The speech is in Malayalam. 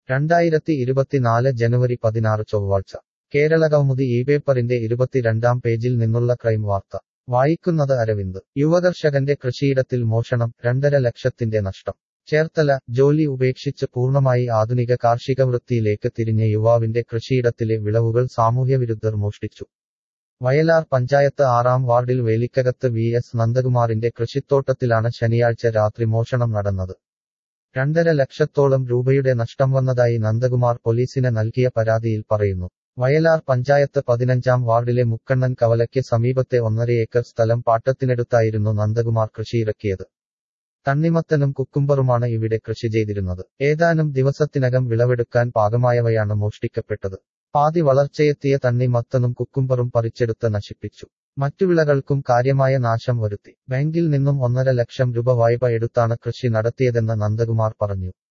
രണ്ടായിരത്തി ഇരുപത്തിനാല് ജനുവരി പതിനാറ് ചൊവ്വാഴ്ച കേരള കൗമുദി ഈ പേപ്പറിന്റെ ഇരുപത്തിരണ്ടാം പേജിൽ നിന്നുള്ള ക്രൈം വാർത്ത വായിക്കുന്നത് അരവിന്ദ് യുവകർഷകന്റെ കൃഷിയിടത്തിൽ മോഷണം രണ്ടര ലക്ഷത്തിന്റെ നഷ്ടം ചേർത്തല ജോലി ഉപേക്ഷിച്ച് പൂർണ്ണമായി ആധുനിക കാർഷിക വൃത്തിയിലേക്ക് തിരിഞ്ഞ യുവാവിന്റെ കൃഷിയിടത്തിലെ വിളവുകൾ സാമൂഹ്യവിരുദ്ധർ മോഷ്ടിച്ചു വയലാർ പഞ്ചായത്ത് ആറാം വാർഡിൽ വേലിക്കകത്ത് വി എസ് നന്ദകുമാറിന്റെ കൃഷിത്തോട്ടത്തിലാണ് ശനിയാഴ്ച രാത്രി മോഷണം നടന്നത് രണ്ടര ലക്ഷത്തോളം രൂപയുടെ നഷ്ടം വന്നതായി നന്ദകുമാർ പോലീസിന് നൽകിയ പരാതിയിൽ പറയുന്നു വയലാർ പഞ്ചായത്ത് പതിനഞ്ചാം വാർഡിലെ മുക്കണ്ണൻ കവലയ്ക്ക് സമീപത്തെ ഒന്നര ഏക്കർ സ്ഥലം പാട്ടത്തിനടുത്തായിരുന്നു നന്ദകുമാർ കൃഷിയിറക്കിയത് തണ്ണിമത്തനും കുക്കുംബറുമാണ് ഇവിടെ കൃഷി ചെയ്തിരുന്നത് ഏതാനും ദിവസത്തിനകം വിളവെടുക്കാൻ പാകമായവയാണ് മോഷ്ടിക്കപ്പെട്ടത് പാതി വളർച്ചയെത്തിയ തണ്ണിമത്തനും കുക്കുംബറും പറിച്ചെടുത്ത് നശിപ്പിച്ചു മറ്റു വിളകൾക്കും കാര്യമായ നാശം വരുത്തി ബാങ്കിൽ നിന്നും ഒന്നര ലക്ഷം രൂപ വായ്പ എടുത്താണ് കൃഷി നടത്തിയതെന്ന് നന്ദകുമാർ പറഞ്ഞു